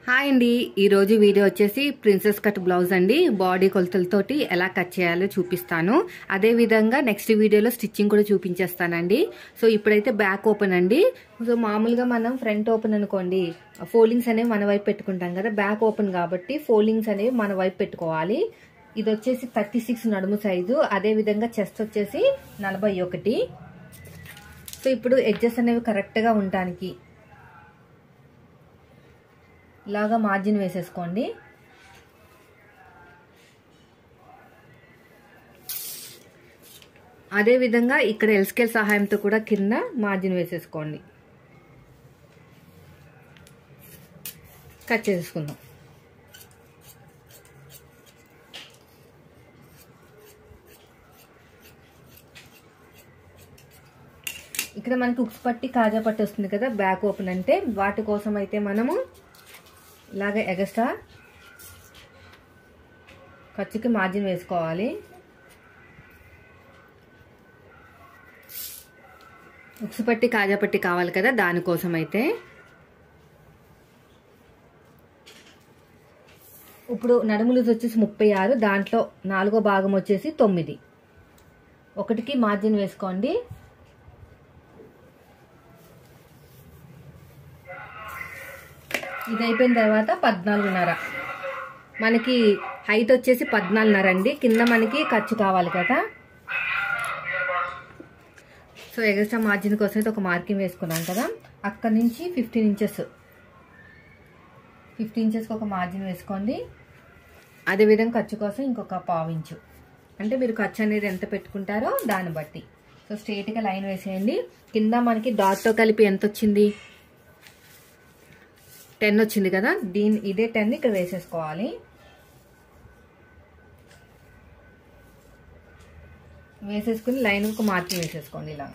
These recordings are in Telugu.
హాయ్ అండి ఈరోజు వీడియో వచ్చేసి ప్రిన్సెస్ కట్ బ్లౌజ్ అండి బాడీ కొలతలతోటి ఎలా కట్ చేయాలో చూపిస్తాను అదే విధంగా నెక్స్ట్ వీడియోలో స్టిచ్చింగ్ కూడా చూపించేస్తానండి సో ఇప్పుడైతే బ్యాక్ ఓపెన్ అండి సో మామూలుగా మనం ఫ్రంట్ ఓపెన్ అనుకోండి ఫోల్డింగ్స్ అనేవి మన వైపు పెట్టుకుంటాం కదా బ్యాక్ ఓపెన్ కాబట్టి ఫోల్డింగ్స్ అనేవి మన వైపు పెట్టుకోవాలి ఇది వచ్చేసి థర్టీ సిక్స్ నడుము సైజు అదే విధంగా చెస్ట్ వచ్చేసి నలభై ఒకటి సో ఇప్పుడు ఎడ్జెస్ అనేవి కరెక్ట్గా ఉండటానికి ఇలాగా మార్జిన్ వేసేసుకోండి అదే విధంగా ఇక్కడ ఎల్స్కేల్ సహాయంతో కూడా కింద మార్జిన్ వేసేసుకోండి కట్ చేసుకుందాం ఇక్కడ మనకి ఉక్స్ పట్టి కాజా పట్టి వస్తుంది కదా బ్యాక్ ఓపెన్ అంటే వాటి కోసం అయితే మనము ఇలాగ ఎగస్ట్రా ఖర్చుకి మార్జిన్ వేసుకోవాలి ఉక్స్ పట్టి కాజా పట్టి కావాలి కదా దానికోసం అయితే ఇప్పుడు నడుములు వచ్చేసి ముప్పై ఆరు దాంట్లో నాలుగో భాగం వచ్చేసి తొమ్మిది ఒకటికి మార్జిన్ వేసుకోండి ఇది అయిపోయిన తర్వాత పద్నాలుగున్నర మనకి హైట్ వచ్చేసి పద్నాలుగున్నర అండి కింద మనకి ఖర్చు కావాలి కదా సో ఎగస్ట్రా మార్జిన్ కోసం అయితే ఒక మార్కింగ్ వేసుకున్నాం కదా అక్కడి నుంచి ఫిఫ్టీన్ ఇంచెస్ ఫిఫ్టీన్ ఇంచెస్కి ఒక మార్జిన్ వేసుకోండి అదేవిధంగా ఖర్చు కోసం ఇంకొక పావు ఇంచు అంటే మీరు ఖర్చు అనేది ఎంత పెట్టుకుంటారో దాన్ని బట్టి సో స్ట్రేట్గా లైన్ వేసేయండి కింద మనకి డాట్తో కలిపి ఎంత వచ్చింది టెన్ వచ్చింది కదా దీని ఇదే టెన్ ఇక్కడ వేసేసుకోవాలి వేసేసుకుని లైన్ ఒక మార్కింగ్ వేసేసుకోండి ఇలా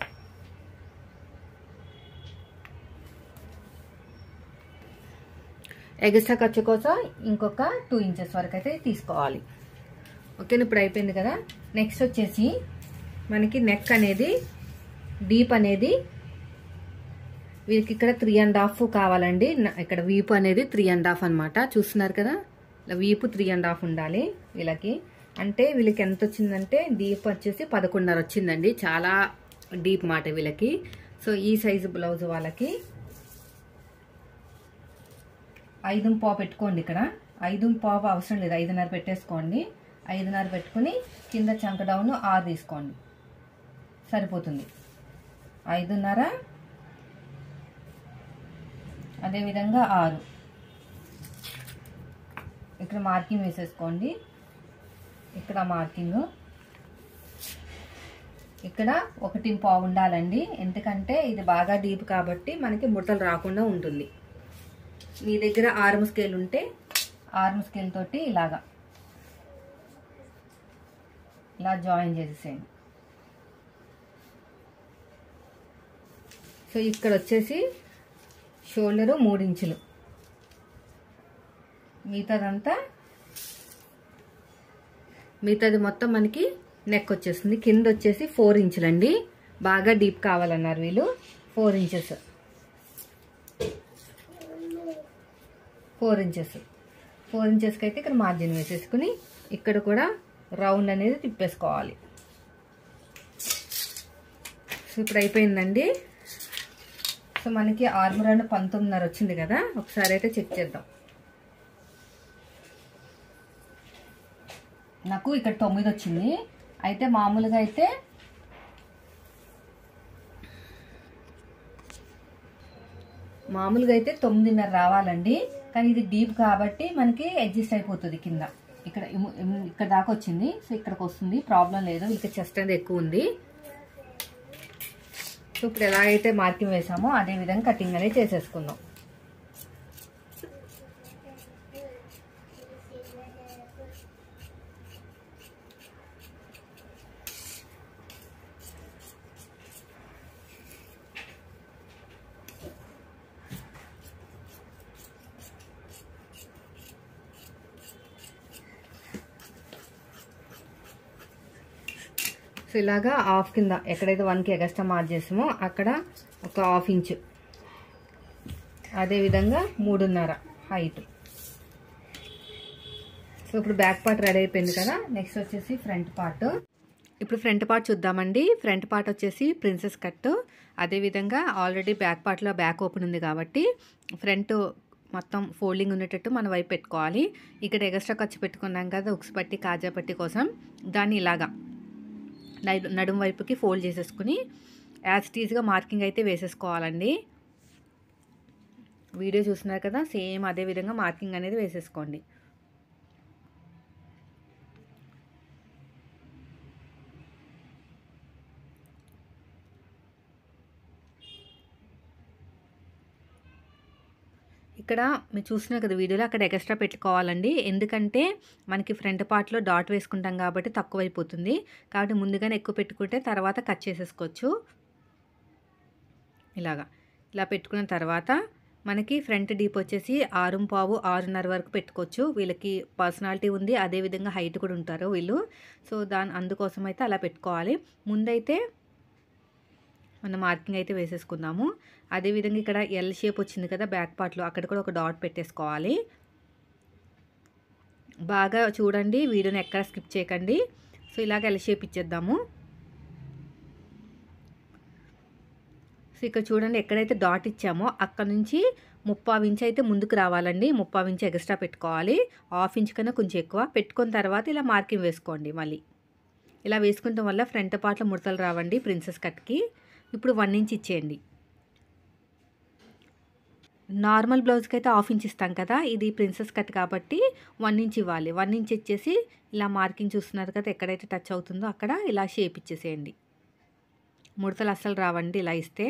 ఎగస్ట్రా ఖర్చు కోసం ఇంకొక టూ ఇంచెస్ వరకు అయితే తీసుకోవాలి ఓకే ఇప్పుడు అయిపోయింది కదా నెక్స్ట్ వచ్చేసి మనకి నెక్ అనేది డీప్ అనేది వీరికి ఇక్కడ త్రీ అండ్ హాఫ్ కావాలండి ఇక్కడ వీపు అనేది త్రీ అండ్ హాఫ్ అనమాట చూస్తున్నారు కదా వీపు త్రీ అండ్ హాఫ్ ఉండాలి వీళ్ళకి అంటే వీళ్ళకి ఎంత వచ్చిందంటే డీప్ వచ్చేసి పదకొండున్నర వచ్చిందండి చాలా డీప్ మాట వీళ్ళకి సో ఈ సైజు బ్లౌజ్ వాళ్ళకి ఐదు పావు పెట్టుకోండి ఇక్కడ ఐదు పావు అవసరం లేదు ఐదున్నర పెట్టేసుకోండి ఐదున్నర పెట్టుకుని కింద చంక డౌన్ ఆరు తీసుకోండి సరిపోతుంది ఐదున్నర అదేవిధంగా ఆరు ఇక్కడ మార్కింగ్ వేసేసుకోండి ఇక్కడ మార్కింగ్ ఇక్కడ ఒకటి పావు ఉండాలండి ఎందుకంటే ఇది బాగా డీప్ కాబట్టి మనకి ముడతలు రాకుండా ఉంటుంది మీ దగ్గర ఆర్మ్ స్కేల్ ఉంటే ఆర్మ్ స్కేల్ తోటి ఇలాగా ఇలా జాయిన్ చేసేసేయండి సో ఇక్కడ వచ్చేసి షోల్డరు మూడు ఇంచులు మిగతాదంతా మిగతాది మొత్తం మనకి నెక్ వచ్చేస్తుంది కింద వచ్చేసి ఫోర్ ఇంచులండి బాగా డీప్ కావాలన్నారు వీళ్ళు four inches four inches four ఇంచెస్కి అయితే ఇక్కడ మార్జిన్ వేసేసుకుని ఇక్కడ కూడా రౌండ్ అనేది తిప్పేసుకోవాలి సో ఇప్పుడు అయిపోయిందండి సో మనకి ఆర్మర్ రౌండ్ పంతొమ్మిదిన్నర వచ్చింది కదా ఒకసారి అయితే చెక్ చేద్దాం నాకు ఇక్కడ తొమ్మిది వచ్చింది అయితే మామూలుగా అయితే మామూలుగా అయితే తొమ్మిదిన్నర రావాలండి కానీ ఇది డీప్ కాబట్టి మనకి అడ్జస్ట్ అయిపోతుంది కింద ఇక్కడ ఇక్కడ దాకా వచ్చింది సో ఇక్కడికి వస్తుంది ప్రాబ్లం లేదు ఇక్కడ చెస్ట్ అనేది ఎక్కువ ఉంది సో ఇప్పుడు ఎలాగైతే మార్కింగ్ వేసామో అదే విధంగా కటింగ్ అనేది చేసేసుకుందాం సో ఇలాగా హాఫ్ కింద ఎక్కడైతే వన్కి ఎగస్ట్రా మార్క్ చేసామో అక్కడ ఒక హాఫ్ ఇంచ్ అదేవిధంగా మూడున్నర హైట్ సో ఇప్పుడు బ్యాక్ పార్ట్ రెడీ అయిపోయింది కదా నెక్స్ట్ వచ్చేసి ఫ్రంట్ పార్ట్ ఇప్పుడు ఫ్రంట్ పార్ట్ చూద్దామండి ఫ్రంట్ పార్ట్ వచ్చేసి ప్రిన్సెస్ కట్ అదేవిధంగా ఆల్రెడీ బ్యాక్ పార్ట్లో బ్యాక్ ఓపెన్ ఉంది కాబట్టి ఫ్రంట్ మొత్తం ఫోల్డింగ్ ఉండేటట్టు మన వైపు పెట్టుకోవాలి ఇక్కడ ఎక్స్ట్రా ఖర్చు పెట్టుకున్నాం కదా ఉక్స్ పట్టి కాజా పట్టి కోసం దాన్ని ఇలాగా నడు- నడుం వైపుకి ఫోల్డ్ చేసేసుకుని యాజ్ టీజ్గా మార్కింగ్ అయితే వేసేసుకోవాలండి వీడియో చూస్తున్నారు కదా సేమ్ అదే విధంగా మార్కింగ్ అనేది వేసేసుకోండి ఇక్కడ మీరు చూస్తున్నారు కదా వీడియోలో అక్కడ ఎక్స్ట్రా పెట్టుకోవాలండి ఎందుకంటే మనకి ఫ్రంట్ పార్ట్లో డాట్ వేసుకుంటాం కాబట్టి తక్కువ అయిపోతుంది కాబట్టి ముందుగానే ఎక్కువ పెట్టుకుంటే తర్వాత కట్ చేసేసుకోవచ్చు ఇలాగా ఇలా పెట్టుకున్న తర్వాత మనకి ఫ్రంట్ డీప్ వచ్చేసి ఆరు పావు ఆరున్నర వరకు పెట్టుకోవచ్చు వీళ్ళకి పర్సనాలిటీ ఉంది అదేవిధంగా హైట్ కూడా ఉంటారు వీళ్ళు సో దాని అందుకోసం అయితే అలా పెట్టుకోవాలి ముందైతే మన మార్కింగ్ అయితే వేసేసుకుందాము అదేవిధంగా ఇక్కడ ఎల్ షేప్ వచ్చింది కదా బ్యాక్ పార్ట్లో అక్కడ కూడా ఒక డాట్ పెట్టేసుకోవాలి బాగా చూడండి వీడియోని ఎక్కడ స్కిప్ చేయకండి సో ఇలాగ ఎల్ షేప్ ఇచ్చేద్దాము సో ఇక్కడ చూడండి ఎక్కడైతే డాట్ ఇచ్చామో అక్కడ నుంచి ముప్పావు ఇంచ్ అయితే ముందుకు రావాలండి ముప్పావు ఇంచ్ ఎక్స్ట్రా పెట్టుకోవాలి హాఫ్ ఇంచ్ కన్నా కొంచెం ఎక్కువ పెట్టుకున్న తర్వాత ఇలా మార్కింగ్ వేసుకోండి మళ్ళీ ఇలా వేసుకుంటాం వల్ల ఫ్రంట్ పార్ట్లో ముడతలు రావండి ప్రిన్సెస్ కట్కి ఇప్పుడు వన్ ఇంచ్ ఇచ్చేయండి నార్మల్ బ్లౌజ్కి అయితే హాఫ్ ఇంచ్ ఇస్తాం కదా ఇది ప్రిన్సెస్ కట్ కాబట్టి వన్ ఇంచ్ ఇవ్వాలి వన్ ఇంచ్ ఇచ్చేసి ఇలా మార్కింగ్ చూస్తున్నారు కదా ఎక్కడైతే టచ్ అవుతుందో అక్కడ ఇలా షేప్ ఇచ్చేసేయండి ముడతలు అస్సలు రావండి ఇలా ఇస్తే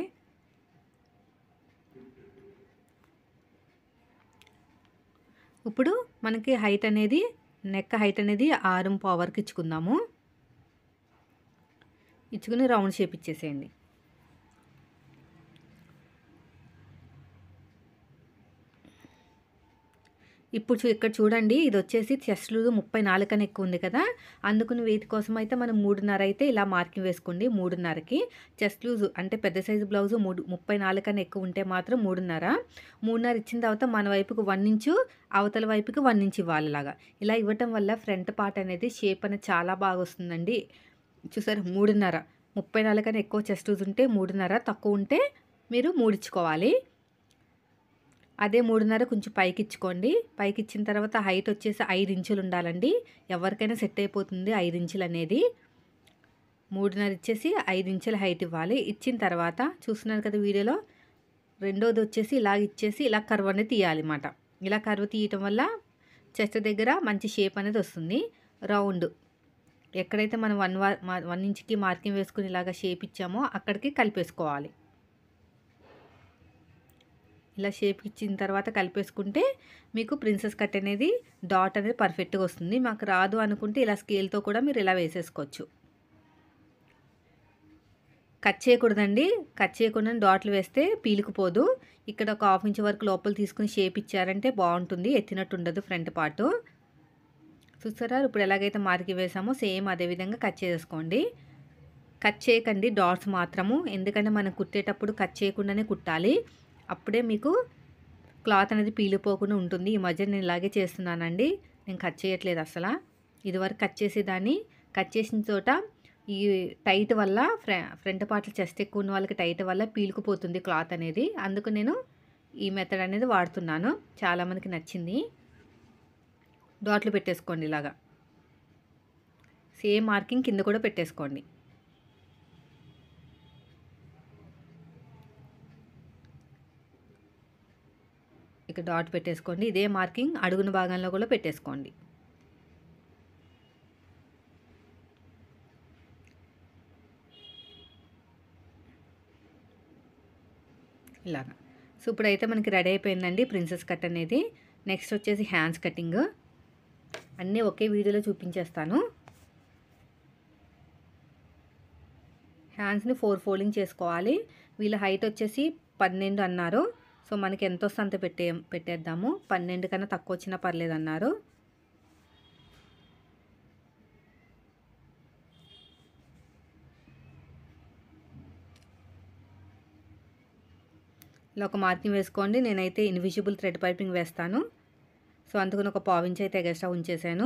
ఇప్పుడు మనకి హైట్ అనేది నెక్ హైట్ అనేది ఆరు పవర్కి ఇచ్చుకుందాము ఇచ్చుకుని రౌండ్ షేప్ ఇచ్చేసేయండి ఇప్పుడు చూ- ఇక్కడ చూడండి ఇది వచ్చేసి చెస్ట్ లూజ్ ముప్పై నాలుగు కన్నా ఎక్కువ ఉంది కదా అందుకుని వీటి కోసం అయితే మనం మూడున్నర అయితే ఇలా మార్కింగ్ వేసుకోండి మూడున్నరకి చెస్ట్ లూజ్ అంటే పెద్ద సైజు బ్లౌజ్ మూడు ముప్పై నాలుగు కన్నా ఎక్కువ ఉంటే మాత్రం మూడున్నర మూడున్నర ఇచ్చిన తర్వాత మన వైపుకు వన్ ఇంచు అవతల వైపుకి వన్ ఇంచ్ ఇవ్వాలి ఇలాగా ఇలా ఇవ్వటం వల్ల ఫ్రంట్ పార్ట్ అనేది షేప్ అనేది చాలా బాగా వస్తుందండి చూసారు మూడున్నర ముప్పై నాలుగు కన్నా ఎక్కువ చెస్ట్ లూజ్ ఉంటే మూడున్నర తక్కువ ఉంటే మీరు మూడిచ్చుకోవాలి అదే మూడున్నర కొంచెం పైకి ఇచ్చుకోండి పైకి ఇచ్చిన తర్వాత హైట్ వచ్చేసి ఐదు ఇంచులు ఉండాలండి ఎవరికైనా సెట్ అయిపోతుంది ఐదు ఇంచులు అనేది మూడున్నర ఇచ్చేసి ఐదు ఇంచుల హైట్ ఇవ్వాలి ఇచ్చిన తర్వాత చూస్తున్నారు కదా వీడియోలో రెండోది వచ్చేసి ఇలా ఇచ్చేసి ఇలా కర్వ్ అనేది తీయాలి అన్నమాట ఇలా కర్వ్ తీయటం వల్ల చెస్ట్ దగ్గర మంచి షేప్ అనేది వస్తుంది రౌండ్ ఎక్కడైతే మనం వన్ వన్ ఇంచ్కి మార్కింగ్ వేసుకుని ఇలాగ షేప్ ఇచ్చామో అక్కడికి కలిపేసుకోవాలి ఇలా షేప్ ఇచ్చిన తర్వాత కలిపేసుకుంటే మీకు ప్రిన్సెస్ కట్ అనేది డాట్ అనేది పర్ఫెక్ట్గా వస్తుంది మాకు రాదు అనుకుంటే ఇలా స్కేల్తో కూడా మీరు ఇలా వేసేసుకోవచ్చు కట్ చేయకూడదండి కట్ చేయకుండా డాట్లు వేస్తే పీలుకుపోదు ఇక్కడ ఒక హాఫ్ ఇంచ్ వరకు లోపల తీసుకుని షేప్ ఇచ్చారంటే బాగుంటుంది ఎత్తినట్టు ఉండదు ఫ్రంట్ పార్ట్ చూసారా ఇప్పుడు ఎలాగైతే మార్కి వేసామో సేమ్ అదే విధంగా కట్ చేసుకోండి కట్ చేయకండి డాట్స్ మాత్రము ఎందుకంటే మనం కుట్టేటప్పుడు కట్ చేయకుండానే కుట్టాలి అప్పుడే మీకు క్లాత్ అనేది పీలిపోకుండా ఉంటుంది ఈ మధ్య నేను ఇలాగే చేస్తున్నానండి నేను కట్ చేయట్లేదు అసలు ఇదివరకు కట్ చేసేదాన్ని కట్ చేసిన చోట ఈ టైట్ వల్ల ఫ్ర ఫ్రంట్ పార్ట్లు చెస్ట్ ఎక్కువ ఉన్న వాళ్ళకి టైట్ వల్ల పీలుకుపోతుంది క్లాత్ అనేది అందుకు నేను ఈ మెథడ్ అనేది వాడుతున్నాను చాలామందికి నచ్చింది డాట్లు పెట్టేసుకోండి ఇలాగా సేమ్ మార్కింగ్ కింద కూడా పెట్టేసుకోండి ఇక డాట్ పెట్టేసుకోండి ఇదే మార్కింగ్ అడుగున భాగంలో కూడా పెట్టేసుకోండి ఇలాగా సో ఇప్పుడైతే మనకి రెడీ అయిపోయిందండి ప్రిన్సెస్ కట్ అనేది నెక్స్ట్ వచ్చేసి హ్యాండ్స్ కటింగ్ అన్నీ ఒకే వీడియోలో చూపించేస్తాను హ్యాండ్స్ని ఫోర్ ఫోల్డింగ్ చేసుకోవాలి వీళ్ళ హైట్ వచ్చేసి పన్నెండు అన్నారు సో మనకి ఎంత వస్తే అంత పెట్టే పెట్టేద్దాము పన్నెండు కన్నా తక్కువ వచ్చినా పర్లేదు అన్నారు ఇలా ఒక మార్కింగ్ వేసుకోండి నేనైతే ఇన్విజిబుల్ థ్రెడ్ పైపింగ్ వేస్తాను సో అందుకని ఒక పావించి అయితే ఎగస్ట్రా ఉంచేసాను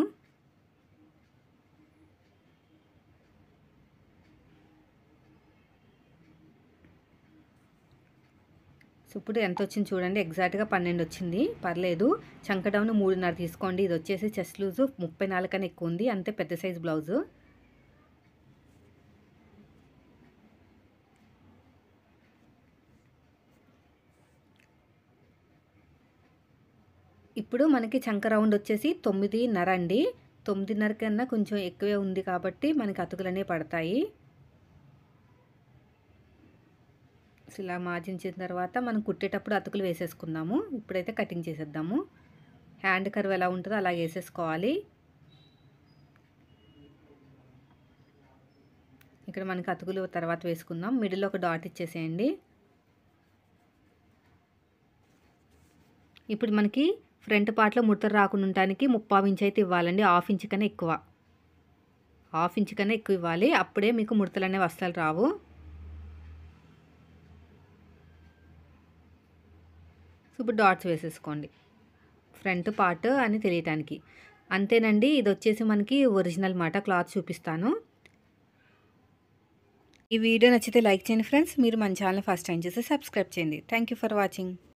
సో ఇప్పుడు ఎంత వచ్చింది చూడండి ఎగ్జాక్ట్గా పన్నెండు వచ్చింది పర్లేదు చంక డౌన్ మూడున్నర తీసుకోండి ఇది వచ్చేసి చెస్ట్ లూజు ముప్పై నాలుగు కన్నా ఎక్కువ ఉంది అంతే పెద్ద సైజ్ బ్లౌజు ఇప్పుడు మనకి చంక రౌండ్ వచ్చేసి తొమ్మిదిన్నర అండి తొమ్మిదిన్నర కన్నా కొంచెం ఎక్కువే ఉంది కాబట్టి మనకి అతుకులనే పడతాయి సో ఇలా మార్జించిన తర్వాత మనం కుట్టేటప్పుడు అతుకులు వేసేసుకుందాము ఇప్పుడైతే కటింగ్ చేసేద్దాము హ్యాండ్ కర్వ్ ఎలా ఉంటుందో అలా వేసేసుకోవాలి ఇక్కడ మనకి అతుకులు తర్వాత వేసుకుందాం మిడిల్లో ఒక డాట్ ఇచ్చేసేయండి ఇప్పుడు మనకి ఫ్రంట్ పార్ట్లో ముడతలు రాకుండా ఉండటానికి ముప్పావు ఇంచ్ అయితే ఇవ్వాలండి హాఫ్ ఇంచ్ కన్నా ఎక్కువ హాఫ్ ఇంచ్ కన్నా ఎక్కువ ఇవ్వాలి అప్పుడే మీకు ముడతలు అనేవి అస్సలు రావు సో ఇప్పుడు డాట్స్ వేసేసుకోండి ఫ్రంట్ పార్ట్ అని తెలియటానికి అంతేనండి ఇది వచ్చేసి మనకి ఒరిజినల్ మాట క్లాత్ చూపిస్తాను ఈ వీడియో నచ్చితే లైక్ చేయండి ఫ్రెండ్స్ మీరు మన ఛానల్ ఫస్ట్ టైం చేస్తే సబ్స్క్రైబ్ చేయండి థ్యాంక్ యూ ఫర్ వాచింగ్